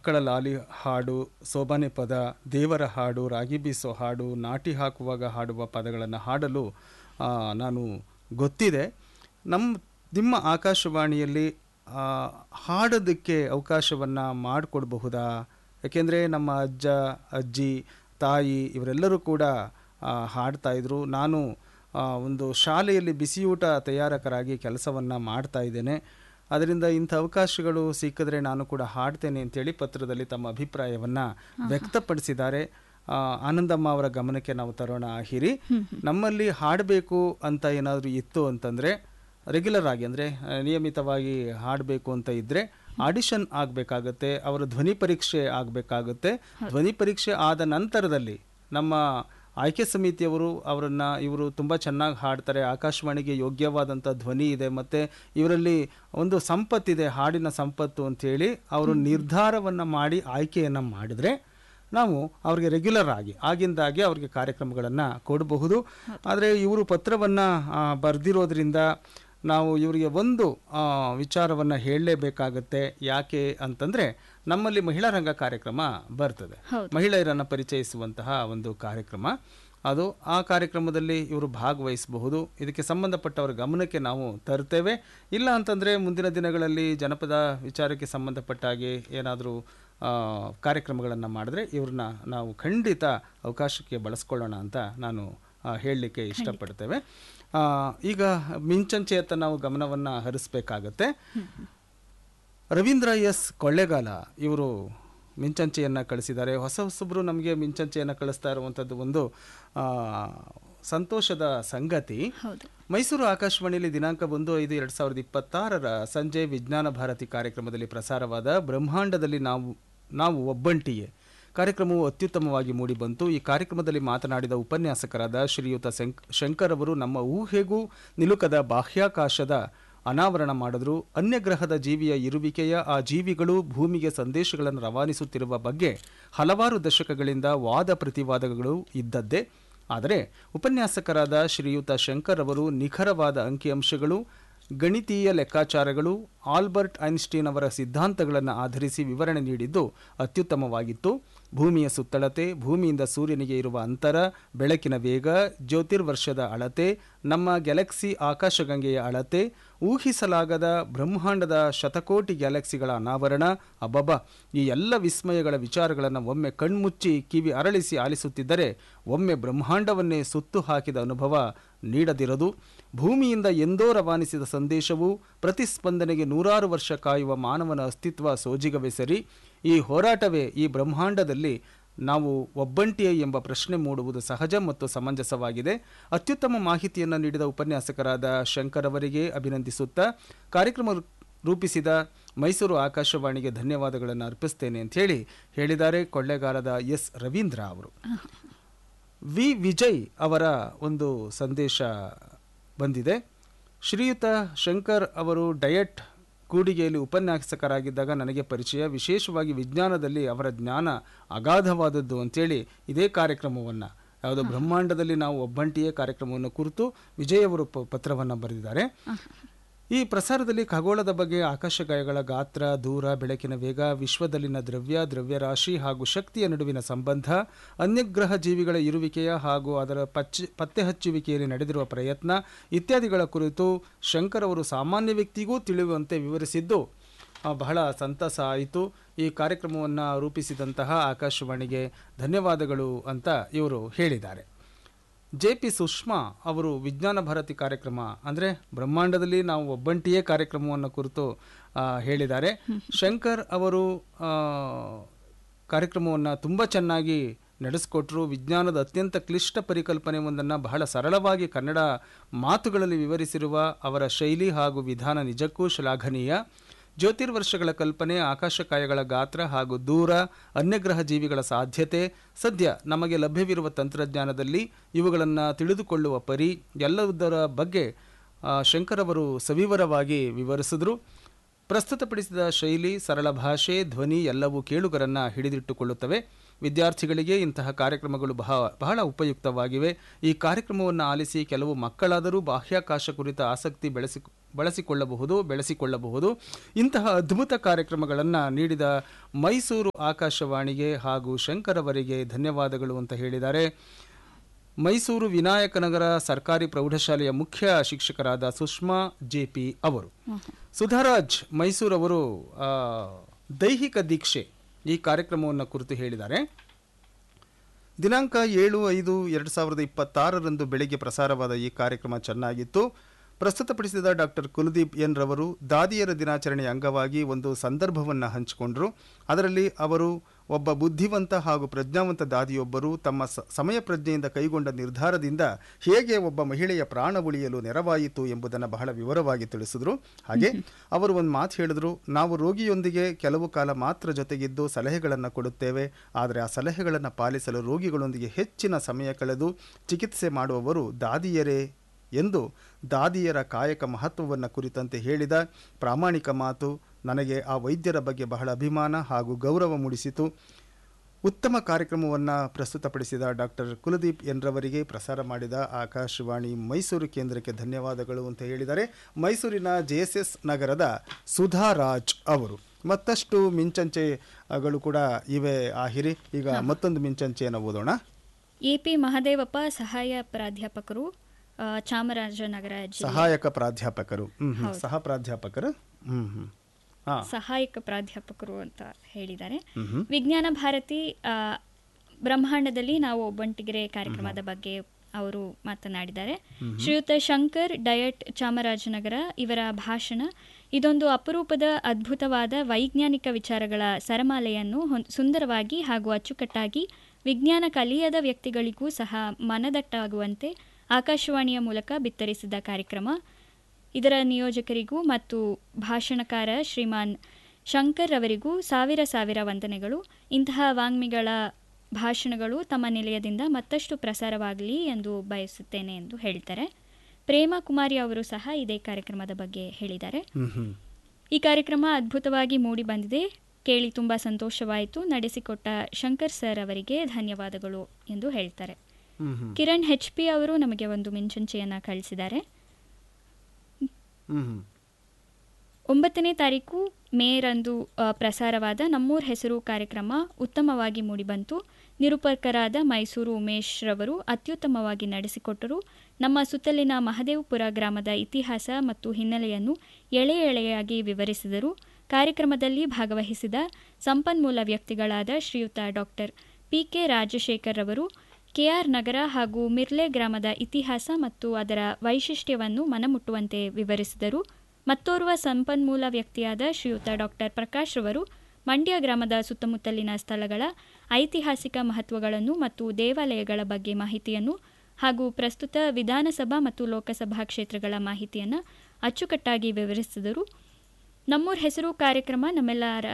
ಮಕ್ಕಳ ಲಾಲಿ ಹಾಡು ಸೋಬಾನೆ ಪದ ದೇವರ ಹಾಡು ರಾಗಿ ಬೀಸೋ ಹಾಡು ನಾಟಿ ಹಾಕುವಾಗ ಹಾಡುವ ಪದಗಳನ್ನು ಹಾಡಲು ಆ, ನಾನು ಗೊತ್ತಿದೆ ನಮ್ಮ ನಿಮ್ಮ ಆಕಾಶವಾಣಿಯಲ್ಲಿ ಆ, ಹಾಡೋದಕ್ಕೆ ಅವಕಾಶವನ್ನು ಮಾಡಿಕೊಡ್ಬಹುದಾ ಯಾಕೆಂದರೆ ನಮ್ಮ ಅಜ್ಜ ಅಜ್ಜಿ ತಾಯಿ ಇವರೆಲ್ಲರೂ ಕೂಡ ಆ, ಹಾಡ್ತಾ ಇದ್ರು ನಾನು ಆ, ಒಂದು ಶಾಲೆಯಲ್ಲಿ ಬಿಸಿಯೂಟ ತಯಾರಕರಾಗಿ ಕೆಲಸವನ್ನು ಮಾಡ್ತಾ ಇದ್ದೇನೆ ಅದರಿಂದ ಇಂಥ ಅವಕಾಶಗಳು ಸಿಕ್ಕಿದ್ರೆ ನಾನು ಕೂಡ ಹಾಡ್ತೇನೆ ಅಂತೇಳಿ ಪತ್ರದಲ್ಲಿ ತಮ್ಮ ಅಭಿಪ್ರಾಯವನ್ನು ವ್ಯಕ್ತಪಡಿಸಿದ್ದಾರೆ ಆ, ಆನಂದಮ್ಮ ಅವರ ಗಮನಕ್ಕೆ ನಾವು ತರೋಣ ಹಿರಿ ನಮ್ಮಲ್ಲಿ ಹಾಡಬೇಕು ಅಂತ ಏನಾದರೂ ಇತ್ತು ಅಂತಂದರೆ ರೆಗ್ಯುಲರ್ ಆಗಿ ಅಂದರೆ ನಿಯಮಿತವಾಗಿ ಹಾಡಬೇಕು ಅಂತ ಇದ್ದರೆ ಆಡಿಷನ್ ಆಗಬೇಕಾಗತ್ತೆ ಅವರ ಧ್ವನಿ ಪರೀಕ್ಷೆ ಆಗಬೇಕಾಗುತ್ತೆ ಧ್ವನಿ ಪರೀಕ್ಷೆ ಆದ ನಂತರದಲ್ಲಿ ನಮ್ಮ ಆಯ್ಕೆ ಸಮಿತಿಯವರು ಅವರನ್ನು ಇವರು ತುಂಬ ಚೆನ್ನಾಗಿ ಹಾಡ್ತಾರೆ ಆಕಾಶವಾಣಿಗೆ ಯೋಗ್ಯವಾದಂಥ ಧ್ವನಿ ಇದೆ ಮತ್ತು ಇವರಲ್ಲಿ ಒಂದು ಸಂಪತ್ತಿದೆ ಹಾಡಿನ ಸಂಪತ್ತು ಅಂಥೇಳಿ ಅವರು ನಿರ್ಧಾರವನ್ನು ಮಾಡಿ ಆಯ್ಕೆಯನ್ನು ಮಾಡಿದರೆ ನಾವು ಅವ್ರಿಗೆ ರೆಗ್ಯುಲರ್ ಆಗಿ ಆಗಿಂದಾಗೆ ಅವ್ರಿಗೆ ಕಾರ್ಯಕ್ರಮಗಳನ್ನು ಕೊಡಬಹುದು ಆದರೆ ಇವರು ಪತ್ರವನ್ನು ಬರೆದಿರೋದ್ರಿಂದ ನಾವು ಇವರಿಗೆ ಒಂದು ವಿಚಾರವನ್ನು ಹೇಳಲೇಬೇಕಾಗತ್ತೆ ಯಾಕೆ ಅಂತಂದರೆ ನಮ್ಮಲ್ಲಿ ಮಹಿಳಾ ರಂಗ ಕಾರ್ಯಕ್ರಮ ಬರ್ತದೆ ಮಹಿಳೆಯರನ್ನು ಪರಿಚಯಿಸುವಂತಹ ಒಂದು ಕಾರ್ಯಕ್ರಮ ಅದು ಆ ಕಾರ್ಯಕ್ರಮದಲ್ಲಿ ಇವರು ಭಾಗವಹಿಸಬಹುದು ಇದಕ್ಕೆ ಸಂಬಂಧಪಟ್ಟವರ ಗಮನಕ್ಕೆ ನಾವು ತರ್ತೇವೆ ಇಲ್ಲ ಅಂತಂದರೆ ಮುಂದಿನ ದಿನಗಳಲ್ಲಿ ಜನಪದ ವಿಚಾರಕ್ಕೆ ಸಂಬಂಧಪಟ್ಟ ಹಾಗೆ ಏನಾದರೂ ಕಾರ್ಯಕ್ರಮಗಳನ್ನು ಮಾಡಿದ್ರೆ ಇವ್ರನ್ನ ನಾವು ಖಂಡಿತ ಅವಕಾಶಕ್ಕೆ ಬಳಸ್ಕೊಳ್ಳೋಣ ಅಂತ ನಾನು ಆ, ಹೇಳಲಿಕ್ಕೆ ಇಷ್ಟಪಡ್ತೇವೆ ಆ, ಈಗ ಮಿಂಚಂಚೆಯತ್ತ ನಾವು ಗಮನವನ್ನು ಹರಿಸ್ಬೇಕಾಗತ್ತೆ ರವೀಂದ್ರ ಎಸ್ ಕೊಳ್ಳೇಗಾಲ ಇವರು ಮಿಂಚಂಚೆಯನ್ನು ಕಳಿಸಿದ್ದಾರೆ ಹೊಸ ಹೊಸಬ್ರು ನಮಗೆ ಮಿಂಚಂಚೆಯನ್ನು ಕಳಿಸ್ತಾ ಇರುವಂಥದ್ದು ಒಂದು ಆ, ಸಂತೋಷದ ಸಂಗತಿ ಹೌದು ಮೈಸೂರು ಆಕಾಶವಾಣಿಯಲ್ಲಿ ದಿನಾಂಕ ಒಂದು ಐದು ಎರಡು ಸಾವಿರದ ಇಪ್ಪತ್ತಾರರ ಸಂಜೆ ವಿಜ್ಞಾನ ಭಾರತಿ ಕಾರ್ಯಕ್ರಮದಲ್ಲಿ ಪ್ರಸಾರವಾದ ಬ್ರಹ್ಮಾಂಡದಲ್ಲಿ ನಾವು ನಾವು ಒಬ್ಬಂಟಿಯೇ ಕಾರ್ಯಕ್ರಮವು ಅತ್ಯುತ್ತಮವಾಗಿ ಮೂಡಿಬಂತು ಈ ಕಾರ್ಯಕ್ರಮದಲ್ಲಿ ಮಾತನಾಡಿದ ಉಪನ್ಯಾಸಕರಾದ ಶ್ರೀಯುತ ಶಂಕ್- ಶಂಕರ್ ಅವರು ನಮ್ಮ ಊಹೆಗೂ ನಿಲುಕದ ಬಾಹ್ಯಾಕಾಶದ ಅನಾವರಣ ಮಾಡಿದ್ರು ಅನ್ಯಗ್ರಹದ ಜೀವಿಯ ಇರುವಿಕೆಯ ಆ ಜೀವಿಗಳು ಭೂಮಿಗೆ ಸಂದೇಶಗಳನ್ನು ರವಾನಿಸುತ್ತಿರುವ ಬಗ್ಗೆ ಹಲವಾರು ದಶಕಗಳಿಂದ ವಾದ ಪ್ರತಿವಾದಗಳು ಇದ್ದದ್ದೇ ಆದರೆ ಉಪನ್ಯಾಸಕರಾದ ಶ್ರೀಯುತ ಶಂಕರ್ ಅವರು ನಿಖರವಾದ ಅಂಕಿಅಂಶಗಳು ಗಣಿತೀಯ ಲೆಕ್ಕಾಚಾರಗಳು ಆಲ್ಬರ್ಟ್ ಐನ್ಸ್ಟೀನ್ ಅವರ ಸಿದ್ಧಾಂತಗಳನ್ನು ಆಧರಿಸಿ ವಿವರಣೆ ನೀಡಿದ್ದು ಅತ್ಯುತ್ತಮವಾಗಿತ್ತು ಭೂಮಿಯ ಸುತ್ತಳತೆ ಭೂಮಿಯಿಂದ ಸೂರ್ಯನಿಗೆ ಇರುವ ಅಂತರ ಬೆಳಕಿನ ವೇಗ ಜ್ಯೋತಿರ್ವರ್ಷದ ಅಳತೆ ನಮ್ಮ ಗ್ಯಾಲಕ್ಸಿ ಆಕಾಶಗಂಗೆಯ ಅಳತೆ ಊಹಿಸಲಾಗದ ಬ್ರಹ್ಮಾಂಡದ ಶತಕೋಟಿ ಗ್ಯಾಲಕ್ಸಿಗಳ ಅನಾವರಣ ಅಬ್ಬಬ್ಬ ಈ ಎಲ್ಲ ವಿಸ್ಮಯಗಳ ವಿಚಾರಗಳನ್ನು ಒಮ್ಮೆ ಕಣ್ಮುಚ್ಚಿ ಕಿವಿ ಅರಳಿಸಿ ಆಲಿಸುತ್ತಿದ್ದರೆ ಒಮ್ಮೆ ಬ್ರಹ್ಮಾಂಡವನ್ನೇ ಸುತ್ತು ಹಾಕಿದ ಅನುಭವ ನೀಡದಿರದು ಭೂಮಿಯಿಂದ ಎಂದೋ ರವಾನಿಸಿದ ಸಂದೇಶವು ಪ್ರತಿಸ್ಪಂದನೆಗೆ ನೂರಾರು ವರ್ಷ ಕಾಯುವ ಮಾನವನ ಅಸ್ತಿತ್ವ ಸೋಜಿಗವೇ ಸರಿ ಈ ಹೋರಾಟವೇ ಈ ಬ್ರಹ್ಮಾಂಡದಲ್ಲಿ ನಾವು ಒಬ್ಬಂಟಿಯೇ ಎಂಬ ಪ್ರಶ್ನೆ ಮೂಡುವುದು ಸಹಜ ಮತ್ತು ಸಮಂಜಸವಾಗಿದೆ ಅತ್ಯುತ್ತಮ ಮಾಹಿತಿಯನ್ನು ನೀಡಿದ ಉಪನ್ಯಾಸಕರಾದ ಶಂಕರ್ ಅವರಿಗೆ ಅಭಿನಂದಿಸುತ್ತಾ ಕಾರ್ಯಕ್ರಮ ರೂಪಿಸಿದ ಮೈಸೂರು ಆಕಾಶವಾಣಿಗೆ ಧನ್ಯವಾದಗಳನ್ನು ಅರ್ಪಿಸ್ತೇನೆ ಅಂತ ಹೇಳಿ ಹೇಳಿದ್ದಾರೆ ಕೊಳ್ಳೆಗಾಲದ ಎಸ್ ರವೀಂದ್ರ ಅವರು ವಿ ವಿಜಯ್ ಅವರ ಒಂದು ಸಂದೇಶ ಬಂದಿದೆ ಶ್ರೀಯುತ ಶಂಕರ್ ಅವರು ಡಯಟ್ ಕೂಡಿಗೆಯಲ್ಲಿ ಉಪನ್ಯಾಸಕರಾಗಿದ್ದಾಗ ನನಗೆ ಪರಿಚಯ ವಿಶೇಷವಾಗಿ ವಿಜ್ಞಾನದಲ್ಲಿ ಅವರ ಜ್ಞಾನ ಅಗಾಧವಾದದ್ದು ಅಂತೇಳಿ ಇದೇ ಕಾರ್ಯಕ್ರಮವನ್ನು ಯಾವುದೋ ಬ್ರಹ್ಮಾಂಡದಲ್ಲಿ ನಾವು ಒಬ್ಬಂಟಿಯೇ ಕಾರ್ಯಕ್ರಮವನ್ನು ಕುರಿತು ವಿಜಯ್ ಅವರು ಪ- ಪತ್ರವನ್ನು ಬರೆದಿದ್ದಾರೆ ಈ ಪ್ರಸಾರದಲ್ಲಿ ಖಗೋಳದ ಬಗ್ಗೆ ಆಕಾಶಗಾಯಗಳ ಗಾತ್ರ ದೂರ ಬೆಳಕಿನ ವೇಗ ವಿಶ್ವದಲ್ಲಿನ ದ್ರವ್ಯ ದ್ರವ್ಯರಾಶಿ ಹಾಗೂ ಶಕ್ತಿಯ ನಡುವಿನ ಸಂಬಂಧ ಅನ್ಯಗ್ರಹ ಜೀವಿಗಳ ಇರುವಿಕೆಯ ಹಾಗೂ ಅದರ ಪಚ್ಚ ಪತ್ತೆ ಹಚ್ಚುವಿಕೆಯಲ್ಲಿ ನಡೆದಿರುವ ಪ್ರಯತ್ನ ಇತ್ಯಾದಿಗಳ ಕುರಿತು ಶಂಕರ್ ಅವರು ಸಾಮಾನ್ಯ ವ್ಯಕ್ತಿಗೂ ತಿಳಿಯುವಂತೆ ವಿವರಿಸಿದ್ದು ಆ, ಬಹಳ ಸಂತಸ ಆಯಿತು ಈ ಕಾರ್ಯಕ್ರಮವನ್ನು ರೂಪಿಸಿದಂತಹ ಆಕಾಶವಾಣಿಗೆ ಧನ್ಯವಾದಗಳು ಅಂತ ಇವರು ಹೇಳಿದ್ದಾರೆ ಜೆ ಪಿ ಸುಷ್ಮಾ ಅವರು ವಿಜ್ಞಾನ ಭಾರತಿ ಕಾರ್ಯಕ್ರಮ ಅಂದರೆ ಬ್ರಹ್ಮಾಂಡದಲ್ಲಿ ನಾವು ಒಬ್ಬಂಟಿಯೇ ಕಾರ್ಯಕ್ರಮವನ್ನು ಕುರಿತು ಆ, ಹೇಳಿದ್ದಾರೆ ಶಂಕರ್ ಅವರು ಆ, ಕಾರ್ಯಕ್ರಮವನ್ನು ತುಂಬ ಚೆನ್ನಾಗಿ ನಡೆಸಿಕೊಟ್ರು ವಿಜ್ಞಾನದ ಅತ್ಯಂತ ಕ್ಲಿಷ್ಟ ಪರಿಕಲ್ಪನೆ ಒಂದನ್ನು ಬಹಳ ಸರಳವಾಗಿ ಕನ್ನಡ ಮಾತುಗಳಲ್ಲಿ ವಿವರಿಸಿರುವ ಅವರ ಶೈಲಿ ಹಾಗೂ ವಿಧಾನ ನಿಜಕ್ಕೂ ಶ್ಲಾಘನೀಯ ಜ್ಯೋತಿರ್ವರ್ಷಗಳ ಕಲ್ಪನೆ ಆಕಾಶಕಾಯಗಳ ಗಾತ್ರ ಹಾಗೂ ದೂರ ಅನ್ಯಗ್ರಹ ಜೀವಿಗಳ ಸಾಧ್ಯತೆ ಸದ್ಯ ನಮಗೆ ಲಭ್ಯವಿರುವ ತಂತ್ರಜ್ಞಾನದಲ್ಲಿ ಇವುಗಳನ್ನು ತಿಳಿದುಕೊಳ್ಳುವ ಪರಿ ಎಲ್ಲದರ ಬಗ್ಗೆ ಆ, ಶಂಕರ್ ಅವರು ಸವಿವರವಾಗಿ ವಿವರಿಸಿದ್ರು ಪ್ರಸ್ತುತಪಡಿಸಿದ ಶೈಲಿ ಸರಳ ಭಾಷೆ ಧ್ವನಿ ಎಲ್ಲವೂ ಕೇಳುಗರನ್ನ ಹಿಡಿದಿಟ್ಟುಕೊಳ್ಳುತ್ತವೆ ವಿದ್ಯಾರ್ಥಿಗಳಿಗೆ ಇಂತಹ ಕಾರ್ಯಕ್ರಮಗಳು ಬಹ ಬಹಳ ಉಪಯುಕ್ತವಾಗಿವೆ ಈ ಕಾರ್ಯಕ್ರಮವನ್ನು ಆಲಿಸಿ ಕೆಲವು ಮಕ್ಕಳಾದರೂ ಬಾಹ್ಯಾಕಾಶ ಕುರಿತ ಆಸಕ್ತಿ ಬೆಳೆಸಿ ಬಳಸಿಕೊಳ್ಳಬಹುದು ಬೆಳೆಸಿಕೊಳ್ಳಬಹುದು ಇಂತಹ ಅದ್ಭುತ ಕಾರ್ಯಕ್ರಮಗಳನ್ನು ನೀಡಿದ ಮೈಸೂರು ಆಕಾಶವಾಣಿಗೆ ಹಾಗೂ ಶಂಕರ್ ಅವರಿಗೆ ಧನ್ಯವಾದಗಳು ಅಂತ ಹೇಳಿದ್ದಾರೆ ಮೈಸೂರು ವಿನಾಯಕನಗರ ಸರ್ಕಾರಿ ಪ್ರೌಢಶಾಲೆಯ ಮುಖ್ಯ ಶಿಕ್ಷಕರಾದ ಸುಷ್ಮಾ ಜೆ ಪಿ ಅವರು ಸುಧಾರಾಜ್ ಮೈಸೂರವರು ಆ, ದೈಹಿಕ ದೀಕ್ಷೆ ಈ ಕಾರ್ಯಕ್ರಮವನ್ನು ಕುರಿತು ಹೇಳಿದ್ದಾರೆ ದಿನಾಂಕ ಏಳು ಐದು ಎರಡು ಸಾವಿರದ ಇಪ್ಪತ್ತಾರರಂದು ಬೆಳಿಗ್ಗೆ ಪ್ರಸಾರವಾದ ಈ ಕಾರ್ಯಕ್ರಮ ಚೆನ್ನಾಗಿತ್ತು ಪ್ರಸ್ತುತಪಡಿಸಿದ ಡಾಕ್ಟರ್ ಕುಲದೀಪ್ ಎನ್ ರವರು ದಾದಿಯರ ದಿನಾಚರಣೆಯ ಅಂಗವಾಗಿ ಒಂದು ಸಂದರ್ಭವನ್ನು ಹಂಚಿಕೊಂಡರು ಅದರಲ್ಲಿ ಅವರು ಒಬ್ಬ ಬುದ್ಧಿವಂತ ಹಾಗೂ ಪ್ರಜ್ಞಾವಂತ ದಾದಿಯೊಬ್ಬರು ತಮ್ಮ ಸ- ಸಮಯ ಪ್ರಜ್ಞೆಯಿಂದ ಕೈಗೊಂಡ ನಿರ್ಧಾರದಿಂದ ಹೇಗೆ ಒಬ್ಬ ಮಹಿಳೆಯ ಪ್ರಾಣ ಉಳಿಯಲು ನೆರವಾಯಿತು ಎಂಬುದನ್ನು ಬಹಳ ವಿವರವಾಗಿ ತಿಳಿಸಿದ್ರು ಹಾಗೆ ಅವರು ಒಂದು ಮಾತು ಹೇಳಿದ್ರು ನಾವು ರೋಗಿಯೊಂದಿಗೆ ಕೆಲವು ಕಾಲ ಮಾತ್ರ ಜೊತೆಗಿದ್ದು ಸಲಹೆಗಳನ್ನು ಕೊಡುತ್ತೇವೆ ಆದರೆ ಆ ಸಲಹೆಗಳನ್ನು ಪಾಲಿಸಲು ರೋಗಿಗಳೊಂದಿಗೆ ಹೆಚ್ಚಿನ ಸಮಯ ಕಳೆದು ಚಿಕಿತ್ಸೆ ಮಾಡುವವರು ದಾದಿಯರೇ ಎಂದು ದಾದಿಯರ ಕಾಯಕ ಮಹತ್ವವನ್ನು ಕುರಿತಂತೆ ಹೇಳಿದ ಪ್ರಾಮಾಣಿಕ ಮಾತು ನನಗೆ ಆ ವೈದ್ಯರ ಬಗ್ಗೆ ಬಹಳ ಅಭಿಮಾನ ಹಾಗೂ ಗೌರವ ಮೂಡಿಸಿತು ಉತ್ತಮ ಕಾರ್ಯಕ್ರಮವನ್ನು ಪ್ರಸ್ತುತಪಡಿಸಿದ ಡಾಕ್ಟರ್ ಕುಲದೀಪ್ ಎನ್ರವರಿಗೆ ಪ್ರಸಾರ ಮಾಡಿದ ಆಕಾಶವಾಣಿ ಮೈಸೂರು ಕೇಂದ್ರಕ್ಕೆ ಧನ್ಯವಾದಗಳು ಅಂತ ಹೇಳಿದ್ದಾರೆ ಮೈಸೂರಿನ ಜೆ ಎಸ್ ಎಸ್ ನಗರದ ಸುಧಾರಾಜ್ ಅವರು ಮತ್ತಷ್ಟು ಮಿಂಚಂಚೆಗಳು ಕೂಡ ಇವೆ ಆಹಿರಿ ಈಗ ಮತ್ತೊಂದು ಮಿಂಚಂಚೆಯನ್ನು ಓದೋಣ ಎ ಪಿ ಮಹದೇವಪ್ಪ ಸಹಾಯ ಪ್ರಾಧ್ಯಾಪಕರು ಆ, ಚಾಮರಾಜನಗರ ಜಿಲ್ಲೆ ಸಹಾಯಕ ಪ್ರಾಧ್ಯಾಪಕರು ಹ್ಮ್ ಹ್ಮ್. ಸಹ ಪ್ರಾಧ್ಯಾಪಕರು ಹ್ಮ್ ಹ್ಮ್ ಹಾ ಸಹಾಯಕ ಪ್ರಾಧ್ಯಾಪಕರು ಅಂತ ಹೇಳಿದ್ದಾರೆ ಹ್ಮ್ ಹ್ಮ್. ವಿಜ್ಞಾನ ಭಾರತಿ ಆ, ಬ್ರಹ್ಮಾಂಡದಲ್ಲಿ ನಾವು ಒಬ್ಬಂಟಿಗೆರೆ ಕಾರ್ಯಕ್ರಮದ ಬಗ್ಗೆ ಅವರು ಮಾತನಾಡಿದ್ದಾರೆ ಶ್ರೀಯುತ ಶಂಕರ್ ಡಯಟ್ ಚಾಮರಾಜನಗರ ಇವರ ಭಾಷಣ ಇದೊಂದು ಅಪರೂಪದ ಅದ್ಭುತವಾದ ವೈಜ್ಞಾನಿಕ ವಿಚಾರಗಳ ಸರಮಾಲೆಯನ್ನು ಹೊಂ- ಸುಂದರವಾಗಿ ಹಾಗೂ ಅಚ್ಚುಕಟ್ಟಾಗಿ ವಿಜ್ಞಾನ ಕಲಿಯದ ವ್ಯಕ್ತಿಗಳಿಗೂ ಸಹ ಮನದಟ್ಟಾಗುವಂತೆ ಆಕಾಶವಾಣಿಯ ಮೂಲಕ ಬಿತ್ತರಿಸಿದ ಕಾರ್ಯಕ್ರಮ ಇದರ ನಿಯೋಜಕರಿಗೂ ಮತ್ತು ಭಾಷಣಕಾರ ಶ್ರೀಮಾನ್ ಶಂಕರ್ ಅವರಿಗೂ ಸಾವಿರ ಸಾವಿರ ವಂದನೆಗಳು ಇಂತಹ ವಾಗ್ಮಿಗಳ ಭಾಷಣಗಳು ತಮ್ಮ ನಿಲಯದಿಂದ ಮತ್ತಷ್ಟು ಪ್ರಸಾರವಾಗಲಿ ಎಂದು ಬಯಸುತ್ತೇನೆ ಎಂದು ಹೇಳ್ತಾರೆ ಪ್ರೇಮ ಕುಮಾರಿ ಅವರು ಸಹ ಇದೇ ಕಾರ್ಯಕ್ರಮದ ಬಗ್ಗೆ ಹೇಳಿದ್ದಾರೆ ಹ್ಮ್ ಹ್ಮ್ ಈ ಕಾರ್ಯಕ್ರಮ ಅದ್ಭುತವಾಗಿ ಮೂಡಿ ಬಂದಿದೆ ಕೇಳಿ ತುಂಬ ಸಂತೋಷವಾಯಿತು ನಡೆಸಿಕೊಟ್ಟ ಶಂಕರ್ ಸರ್ ಅವರಿಗೆ ಧನ್ಯವಾದಗಳು ಎಂದು ಹೇಳ್ತಾರೆ ಹ್ಮ್ ಹ್ಮ್ ಕಿರಣ್ ಹೆಚ್ ಪಿ ಅವರು ನಮಗೆ ಒಂದು ಮಿಂಚಂಚೆಯನ್ನು ಕಳಿಸಿದ್ದಾರೆ ಹ್ಮ್ ಹ್ಮ್ ಒಂಬತ್ತನೇ ತಾರೀಕು ಮೇರಂದು ಆ, ಪ್ರಸಾರವಾದ ನಮ್ಮೂರ್ ಹೆಸರು ಕಾರ್ಯಕ್ರಮ ಉತ್ತಮವಾಗಿ ಮೂಡಿಬಂತು ನಿರೂಪಕರಾದ ಮೈಸೂರು ಉಮೇಶ್ ರವರು ಅತ್ಯುತ್ತಮವಾಗಿ ನಡೆಸಿಕೊಟ್ಟರು ನಮ್ಮ ಸುತ್ತಲಿನ ಮಹದೇವಪುರ ಗ್ರಾಮದ ಇತಿಹಾಸ ಮತ್ತು ಹಿನ್ನೆಲೆಯನ್ನು ಎಳೆ ಎಳೆಯಾಗಿ ವಿವರಿಸಿದರು ಕಾರ್ಯಕ್ರಮದಲ್ಲಿ ಭಾಗವಹಿಸಿದ ಸಂಪನ್ಮೂಲ ವ್ಯಕ್ತಿಗಳಾದ ಶ್ರೀಯುತ ಡಾಕ್ಟರ್ ಪಿ ಕೆ ರಾಜಶೇಖರ್ ರವರು ಕೆಆರ್ ನಗರ ಹಾಗೂ ಮಿರ್ಲೆ ಗ್ರಾಮದ ಇತಿಹಾಸ ಮತ್ತು ಅದರ ವೈಶಿಷ್ಟ್ಯವನ್ನು ಮನಮುಟ್ಟುವಂತೆ ವಿವರಿಸಿದರು ಮತ್ತೋರ್ವ ಸಂಪನ್ಮೂಲ ವ್ಯಕ್ತಿಯಾದ ಶ್ರೀಯುತ ಡಾಕ್ಟರ್ ಪ್ರಕಾಶ್ ರವರು ಮಂಡ್ಯ ಗ್ರಾಮದ ಸುತ್ತಮುತ್ತಲಿನ ಸ್ಥಳಗಳ ಐತಿಹಾಸಿಕ ಮಹತ್ವಗಳನ್ನು ಮತ್ತು ದೇವಾಲಯಗಳ ಬಗ್ಗೆ ಮಾಹಿತಿಯನ್ನು ಹಾಗೂ ಪ್ರಸ್ತುತ ವಿಧಾನಸಭಾ ಮತ್ತು ಲೋಕಸಭಾ ಕ್ಷೇತ್ರಗಳ ಮಾಹಿತಿಯನ್ನು ಅಚ್ಚುಕಟ್ಟಾಗಿ ವಿವರಿಸಿದರು ನಮ್ಮೂರ್ ಹೆಸರು ಕಾರ್ಯಕ್ರಮ ನಮ್ಮೆಲ್ಲರ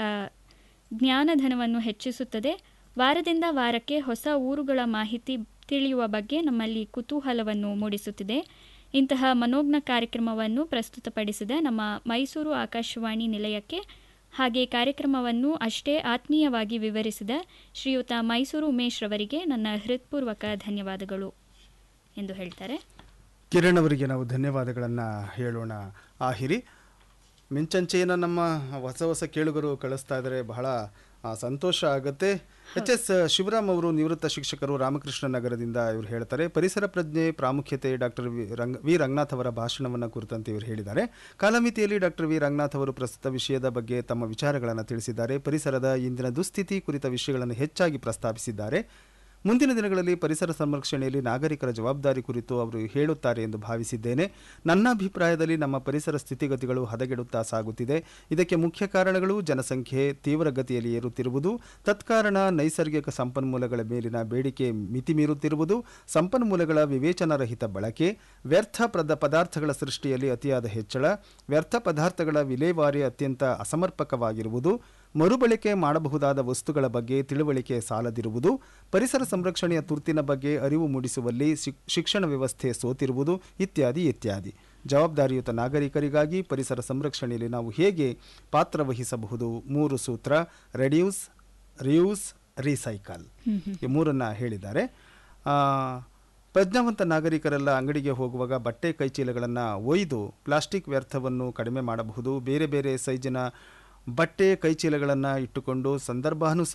ಜ್ಞಾನಧನವನ್ನು ಹೆಚ್ಚಿಸುತ್ತದೆ ವಾರದಿಂದ ವಾರಕ್ಕೆ ಹೊಸ ಊರುಗಳ ಮಾಹಿತಿ ತಿಳಿಯುವ ಬಗ್ಗೆ ನಮ್ಮಲ್ಲಿ ಕುತೂಹಲವನ್ನು ಮೂಡಿಸುತ್ತಿದೆ ಇಂತಹ ಮನೋಜ್ಞ ಕಾರ್ಯಕ್ರಮವನ್ನು ಪ್ರಸ್ತುತಪಡಿಸಿದ ನಮ್ಮ ಮೈಸೂರು ಆಕಾಶವಾಣಿ ನಿಲಯಕ್ಕೆ ಹಾಗೆ ಕಾರ್ಯಕ್ರಮವನ್ನು ಅಷ್ಟೇ ಆತ್ಮೀಯವಾಗಿ ವಿವರಿಸಿದ ಶ್ರೀಯುತ ಮೈಸೂರು ಉಮೇಶ್ ರವರಿಗೆ ನನ್ನ ಹೃತ್ಪೂರ್ವಕ ಧನ್ಯವಾದಗಳು ಎಂದು ಹೇಳ್ತಾರೆ ಕಿರಣ್ ಅವರಿಗೆ ನಾವು ಧನ್ಯವಾದಗಳನ್ನು ಹೇಳೋಣ ಆಹಿರಿ ಮಿಂಚಂಚೆಯನ್ನು ನಮ್ಮ ಹೊಸ ಹೊಸ ಕೇಳುಗರು ಕಳಿಸ್ತಾ ಇದ್ದಾರೆ ಬಹಳ ಆ, ಸಂತೋಷ ಆಗುತ್ತೆ ಎಚ್ ಎಸ್ ಶಿವರಾಮ್ ಅವರು ನಿವೃತ್ತ ಶಿಕ್ಷಕರು ರಾಮಕೃಷ್ಣ ನಗರದಿಂದ ಇವರು ಹೇಳ್ತಾರೆ ಪರಿಸರ ಪ್ರಜ್ಞೆ ಪ್ರಾಮುಖ್ಯತೆ doctor V Ranga V Ranganath ಅವರ ಭಾಷಣವನ್ನು ಕುರಿತಂತೆ ಇವರು ಹೇಳಿದ್ದಾರೆ ಕಾಲಮಿತಿಯಲ್ಲಿ ಡಾಕ್ಟರ್ ವಿ ರಂಗನಾಥ್ ಅವರು ಪ್ರಸ್ತುತ ವಿಷಯದ ಬಗ್ಗೆ ತಮ್ಮ ವಿಚಾರಗಳನ್ನು ತಿಳಿಸಿದ್ದಾರೆ ಪರಿಸರದ ಇಂದಿನ ದುಸ್ಥಿತಿ ಕುರಿತ ವಿಷಯಗಳನ್ನು ಹೆಚ್ಚಾಗಿ ಪ್ರಸ್ತಾಪಿಸಿದ್ದಾರೆ ಮುಂದಿನ ದಿನಗಳಲ್ಲಿ ಪರಿಸರ ಸಂರಕ್ಷಣೆಯಲ್ಲಿ ನಾಗರಿಕರ ಜವಾಬ್ದಾರಿ ಕುರಿತು ಅವರು ಹೇಳುತ್ತಾರೆ ಎಂದು ಭಾವಿಸಿದ್ದೇನೆ ನನ್ನ ಅಭಿಪ್ರಾಯದಲ್ಲಿ ನಮ್ಮ ಪರಿಸರ ಸ್ಥಿತಿಗತಿಗಳು ಹದಗೆಡುತ್ತಾ ಸಾಗುತ್ತಿದೆ ಇದಕ್ಕೆ ಮುಖ್ಯ ಕಾರಣಗಳು ಜನಸಂಖ್ಯೆ ತೀವ್ರಗತಿಯಲ್ಲಿ ಏರುತ್ತಿರುವುದು ತತ್ಕಾರಣ ನೈಸರ್ಗಿಕ ಸಂಪನ್ಮೂಲಗಳ ಮೇಲಿನ ಬೇಡಿಕೆ ಮಿತಿಮೀರುತ್ತಿರುವುದು ಸಂಪನ್ಮೂಲಗಳ ವಿವೇಚನಾರಹಿತ ಬಳಕೆ ವ್ಯರ್ಥ ಪ್ರದ ಪದಾರ್ಥಗಳ ಸೃಷ್ಟಿಯಲ್ಲಿ ಅತಿಯಾದ ಹೆಚ್ಚಳ ವ್ಯರ್ಥ ಪದಾರ್ಥಗಳ ವಿಲೇವಾರಿ ಅತ್ಯಂತ ಅಸಮರ್ಪಕವಾಗಿರುವುದು ಮರುಬಳಕೆ ಮಾಡಬಹುದಾದ ವಸ್ತುಗಳ ಬಗ್ಗೆ ತಿಳುವಳಿಕೆ ಸಾಲದಿರುವುದು ಪರಿಸರ ಸಂರಕ್ಷಣೆಯ ತುರ್ತಿನ ಬಗ್ಗೆ ಅರಿವು ಮೂಡಿಸುವಲ್ಲಿ ಶಿಕ್- ಶಿಕ್ಷಣ ವ್ಯವಸ್ಥೆ ಸೋತಿರುವುದು ಇತ್ಯಾದಿ ಇತ್ಯಾದಿ ಜವಾಬ್ದಾರಿಯುತ ನಾಗರಿಕರಿಗಾಗಿ ಪರಿಸರ ಸಂರಕ್ಷಣೆಯಲ್ಲಿ ನಾವು ಹೇಗೆ ಪಾತ್ರ ವಹಿಸಬಹುದು ಮೂರು ಸೂತ್ರ ರೆಡ್ಯೂಸ್ ರಿಯೂಸ್ ರೀಸೈಕಲ್ ಈ ಮೂರನ್ನು ಹೇಳಿದ್ದಾರೆ ಆ, ಪ್ರಜ್ಞಾವಂತ ನಾಗರಿಕರೆಲ್ಲ ಅಂಗಡಿಗೆ ಹೋಗುವಾಗ ಬಟ್ಟೆ ಕೈಚೀಲಗಳನ್ನು ಒಯ್ದು ಪ್ಲಾಸ್ಟಿಕ್ ವ್ಯರ್ಥವನ್ನು ಕಡಿಮೆ ಮಾಡಬಹುದು ಬೇರೆ ಬೇರೆ ಸೈಜಿನ ಬಟ್ಟೆ ಕೈಚೀಲಗಳನ್ನು ಇಟ್ಟುಕೊಂಡು ಸಂದರ್ಭಾನುಸಾರ